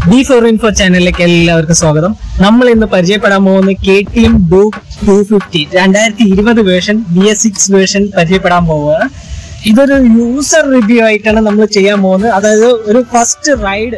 B four info ചാനലിലേക്ക് എല്ലാവർക്കും സ്വാഗതം നമ്മൾ ഇന്ന് പരിചയപ്പെടാൻ പോകുന്ന K T M Duke two fifty രണ്ടായിരത്തി ഇരുപത് version B S six version പരിചയപ്പെടാൻ പോവുകയാണ് ഇതൊരു യൂസർ റിവ്യൂ ആയിട്ടാണ് നമ്മൾ ചെയ്യാൻ പോകുന്നത് അതായത് ഒരു ഫസ്റ്റ് റൈഡ്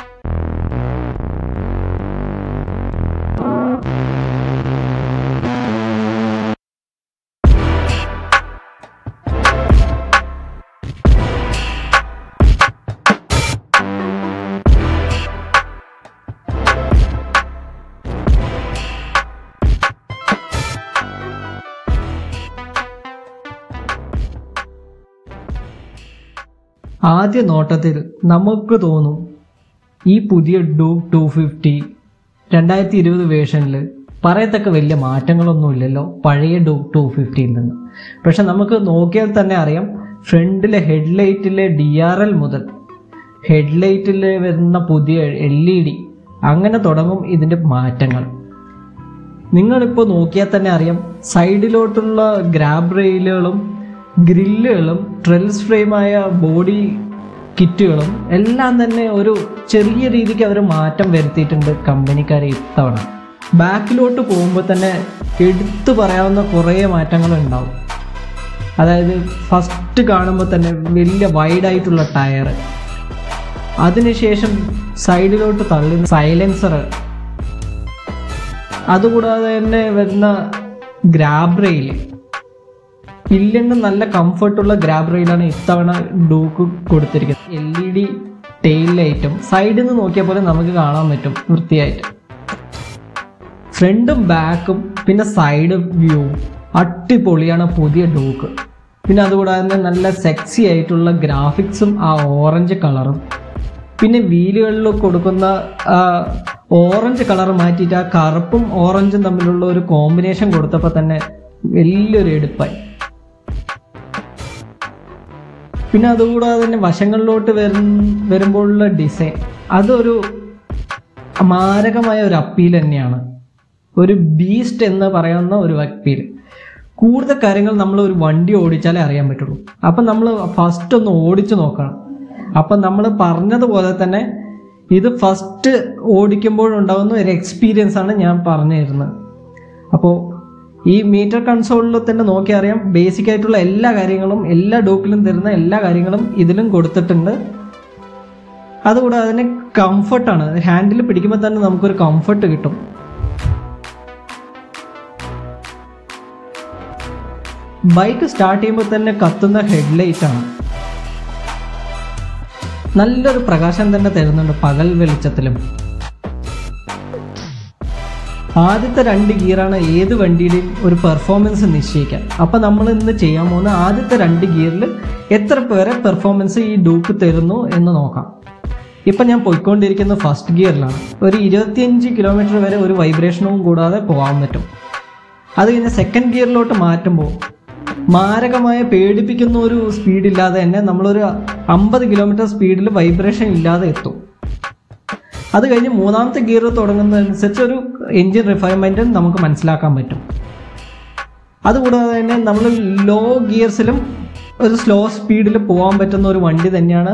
ആദ്യ നോട്ടത്തിൽ നമുക്ക് തോന്നും ഈ പുതിയ ഡൂക്ക് ടു ഫിഫ്റ്റി രണ്ടായിരത്തി ഇരുപത് വേർഷനിൽ പറയത്തക്ക വലിയ മാറ്റങ്ങളൊന്നുമില്ലല്ലോ പഴയ ഡൂക്ക് ടു ഫിഫ്റ്റിയിൽ നിന്ന് പക്ഷെ നമുക്ക് നോക്കിയാൽ തന്നെ അറിയാം ഫ്രണ്ടിലെ ഹെഡ്ലൈറ്റിലെ ഡി ആർ എൽ മുതൽ ഹെഡ്ലൈറ്റിൽ വരുന്ന പുതിയ എൽ ഇ ഡി അങ്ങനെ തുടങ്ങും ഇതിൻ്റെ മാറ്റങ്ങൾ നിങ്ങളിപ്പോൾ നോക്കിയാൽ തന്നെ അറിയാം സൈഡിലോട്ടുള്ള ഗ്രാബ് റെയിലുകളും ഗ്രില്ലുകളും ട്രെൽസ് ഫ്രെയിമായ ബോഡി കിറ്റുകളും എല്ലാം തന്നെ ഒരു ചെറിയ രീതിക്ക് അവർ മാറ്റം വരുത്തിയിട്ടുണ്ട് കമ്പനിക്കാരെ ഇത്തവണ ബാക്കിലോട്ട് പോകുമ്പോൾ തന്നെ എടുത്തു പറയാവുന്ന കുറേ മാറ്റങ്ങൾ ഉണ്ടാവും അതായത് ഫസ്റ്റ് കാണുമ്പോൾ തന്നെ വലിയ വൈഡായിട്ടുള്ള ടയർ അതിനുശേഷം സൈഡിലോട്ട് തള്ളുന്ന സൈലൻസർ അതുകൂടാതെ തന്നെ വരുന്ന ഗ്രാബ് റെയിൽ പില്ലിന് നല്ല കംഫർട്ടുള്ള ഗ്രാബ് റെയിലാണ് ഇത്തവണ ഡൂക്ക് കൊടുത്തിരിക്കുന്നത് എൽ ഇ ഡി ടെയിൽ ലൈറ്റും സൈഡിൽ നിന്ന് നോക്കിയ പോലെ നമുക്ക് കാണാൻ പറ്റും വൃത്തിയായിട്ട് ഫ്രണ്ടും ബാക്കും പിന്നെ സൈഡ് വ്യൂവും അടിപൊളിയാണ് പുതിയ ഡൂക്ക് പിന്നെ അതുകൂടാതെ തന്നെ നല്ല സെക്സി ആയിട്ടുള്ള ഗ്രാഫിക്സും ആ ഓറഞ്ച് കളറും പിന്നെ വീലുകളിൽ കൊടുക്കുന്ന ആ ഓറഞ്ച് കളർ മാറ്റിയിട്ട് ആ കറുപ്പും ഓറഞ്ചും തമ്മിലുള്ള ഒരു കോമ്പിനേഷൻ കൊടുത്തപ്പോൾ തന്നെ വലിയൊരു എടുപ്പായി പിന്നെ അതുകൂടാതെ തന്നെ വശങ്ങളിലോട്ട് വരും വരുമ്പോഴുള്ള ഡിസൈൻ അതൊരു മാരകമായ ഒരു അപ്പീൽ തന്നെയാണ് ഒരു ബീസ്റ്റ് എന്ന് പറയുന്ന ഒരു അപ്പീൽ കൂടുതൽ കാര്യങ്ങൾ നമ്മൾ ഒരു വണ്ടി ഓടിച്ചാലേ അറിയാൻ പറ്റുള്ളൂ അപ്പം നമ്മൾ ഫസ്റ്റ് ഒന്ന് ഓടിച്ചു നോക്കണം അപ്പം നമ്മൾ പറഞ്ഞതുപോലെ തന്നെ ഇത് ഫസ്റ്റ് ഓടിക്കുമ്പോഴുണ്ടാകുന്ന ഒരു എക്സ്പീരിയൻസ് ആണ് ഞാൻ പറഞ്ഞു തരുന്നത് അപ്പോൾ ഈ മീറ്റർ കൺസോളിൽ തന്നെ നോക്കി അറിയാം ബേസിക് ആയിട്ടുള്ള എല്ലാ കാര്യങ്ങളും എല്ലാ ഡോക്കിലും തരുന്ന എല്ലാ കാര്യങ്ങളും ഇതിലും കൊടുത്തിട്ടുണ്ട് അതുകൂടാതെ തന്നെ കംഫർട്ടാണ് ഹാൻഡിൽ പിടിക്കുമ്പോൾ തന്നെ നമുക്കൊരു കംഫർട്ട് കിട്ടും ബൈക്ക് സ്റ്റാർട്ട് ചെയ്യുമ്പോൾ തന്നെ കത്തുന്ന ഹെഡ്ലൈറ്റ് ആണ് നല്ലൊരു പ്രകാശം തന്നെ തരുന്നുണ്ട് പകൽ വെളിച്ചത്തിലും ആദ്യത്തെ രണ്ട് ഗിയറാണ് ഏത് വണ്ടിയുടെയും ഒരു പെർഫോമൻസ് നിശ്ചയിക്കാൻ അപ്പം നമ്മൾ ഇന്ന് ചെയ്യാൻ പോകുന്ന ആദ്യത്തെ രണ്ട് ഗിയറിൽ എത്ര പേരെ പെർഫോമൻസ് ഈ ഡൂക്ക് തരുന്നു എന്ന് നോക്കാം ഇപ്പം ഞാൻ പോയിക്കൊണ്ടിരിക്കുന്ന ഫസ്റ്റ് ഗിയറിലാണ് ഒരു ഇരുപത്തിയഞ്ച് കിലോമീറ്റർ വരെ ഒരു വൈബ്രേഷനും കൂടാതെ പോകാൻ പറ്റും അത് കഴിഞ്ഞ് സെക്കൻഡ് ഗിയറിലോട്ട് മാറ്റുമ്പോൾ മാരകമായ പേടിപ്പിക്കുന്ന ഒരു സ്പീഡില്ലാതെ തന്നെ നമ്മളൊരു അമ്പത് കിലോമീറ്റർ സ്പീഡിൽ വൈബ്രേഷൻ ഇല്ലാതെ എത്തും അത് കഴിഞ്ഞ് മൂന്നാമത്തെ ഗിയർ തുടങ്ങുന്നതനുസരിച്ച് ഒരു എൻജിൻ റിഫൈൻമെൻറ്റ് നമുക്ക് മനസ്സിലാക്കാൻ പറ്റും അതുകൂടാതെ തന്നെ നമ്മൾ ലോ ഗിയർസിലും ഒരു സ്ലോ സ്പീഡിൽ പോകാൻ പറ്റുന്ന ഒരു വണ്ടി തന്നെയാണ്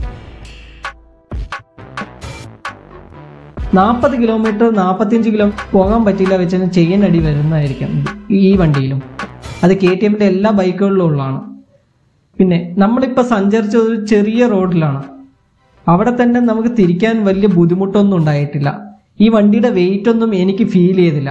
നാൽപ്പത് കിലോമീറ്റർ നാൽപ്പത്തിയഞ്ച് കിലോ പോകാൻ പറ്റില്ല വെച്ച് ചെയിൻ അടി വരുന്നതായിരിക്കും ഈ വണ്ടിയിലും അത് കെ ടി എമ്മിൻ്റെ എല്ലാ ബൈക്കുകളിലും ഉള്ളതാണ് പിന്നെ നമ്മളിപ്പോൾ സഞ്ചരിച്ച ഒരു ചെറിയ റോഡിലാണ് അവിടെ തന്നെ നമുക്ക് തിരിക്കാൻ വലിയ ബുദ്ധിമുട്ടൊന്നും ഉണ്ടായിട്ടില്ല ഈ വണ്ടിയുടെ വെയിറ്റ് ഒന്നും എനിക്ക് ഫീൽ ചെയ്തില്ല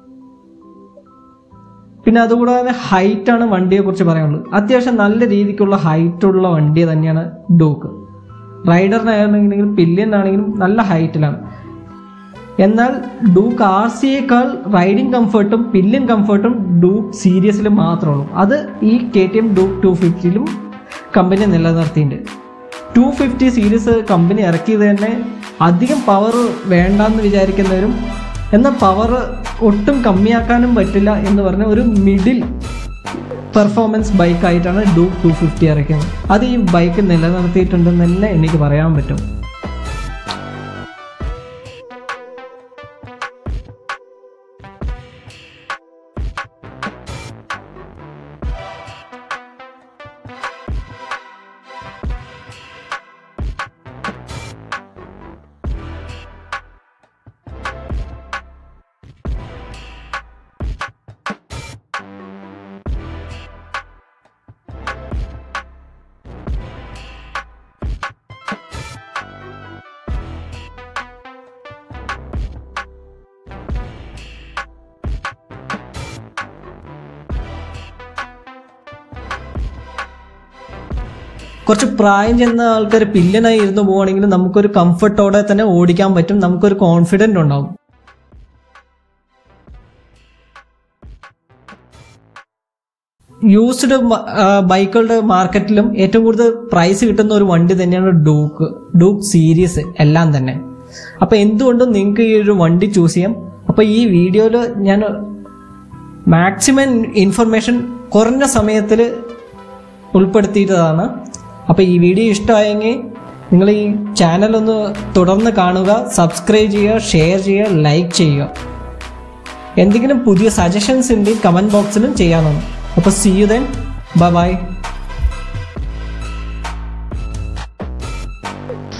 പിന്നെ അതുകൂടാതെ ഹൈറ്റ് ആണ് വണ്ടിയെ കുറിച്ച് പറയാനുള്ളത് അത്യാവശ്യം നല്ല രീതിക്കുള്ള ഹൈറ്റ് ഉള്ള വണ്ടി തന്നെയാണ് ഡൂക്ക് റൈഡറിനാണെങ്കിലും പില്ലിയൻ ആണെങ്കിലും നല്ല ഹൈറ്റിലാണ് എന്നാൽ ഡൂക്ക് ആർ സിയേക്കാൾ റൈഡിങ് കംഫർട്ടും പില്ലിയൻ കംഫർട്ടും ഡൂക്ക് സീരീസിലും മാത്രമേ ഉള്ളൂ അത് ഈ K T M Duke two ഫിഫ്റ്റിയിലും കമ്പനി നിലനിർത്തിയിട്ടുണ്ട് ടു ഫിഫ്റ്റി സീരീസ് കമ്പനി ഇറക്കിയത് തന്നെ അധികം പവർ വേണ്ടെന്ന് വിചാരിക്കുന്നവരും എന്നാൽ പവർ ഒട്ടും കമ്മിയാക്കാനും പറ്റില്ല എന്ന് പറഞ്ഞ ഒരു മിഡിൽ പെർഫോമൻസ് ബൈക്കായിട്ടാണ് ഡൂക്ക് ടു ഫിഫ്റ്റി ഇറക്കിയത് അത് ഈ ബൈക്ക് നിലനിർത്തിയിട്ടുണ്ടെന്ന് തന്നെ എനിക്ക് പറയാൻ പറ്റും കുറച്ച് പ്രായം ചെന്ന ആൾക്കാർ പില്ലനായി ഇരുന്ന് പോവുകയാണെങ്കിൽ നമുക്കൊരു കംഫർട്ടോടെ തന്നെ ഓടിക്കാൻ പറ്റും നമുക്കൊരു കോൺഫിഡൻറ്റ് ഉണ്ടാവും യൂസ്ഡ് ബൈക്കുകളുടെ മാർക്കറ്റിലും ഏറ്റവും കൂടുതൽ പ്രൈസ് കിട്ടുന്ന ഒരു വണ്ടി തന്നെയാണ് ഡൂക്ക് ഡൂക്ക് സീരീസ് എല്ലാം തന്നെ അപ്പൊ എന്തുകൊണ്ടും നിങ്ങൾക്ക് ഈ ഒരു വണ്ടി ചൂസ് ചെയ്യാം അപ്പൊ ഈ വീഡിയോയിൽ ഞാൻ മാക്സിമം ഇൻഫർമേഷൻ കുറഞ്ഞ സമയത്തിൽ ഉൾപ്പെടുത്തിയിട്ടതാണ് അപ്പോൾ ഈ വീഡിയോ ഇഷ്ടമായെങ്കിൽ നിങ്ങൾ ഈ ചാനൽ ഒന്ന് തുടർന്ന് കാണുക സബ്സ്ക്രൈബ് ചെയ്യുക ഷെയർ ചെയ്യുക ലൈക്ക് ചെയ്യുക എന്തെങ്കിലും പുതിയ സജഷൻസ് ഉണ്ടെങ്കിൽ കമൻറ്റ് ബോക്സിലും ചെയ്യാവുന്നതാണ് അപ്പോൾ സി യു ദെൻ ബൈ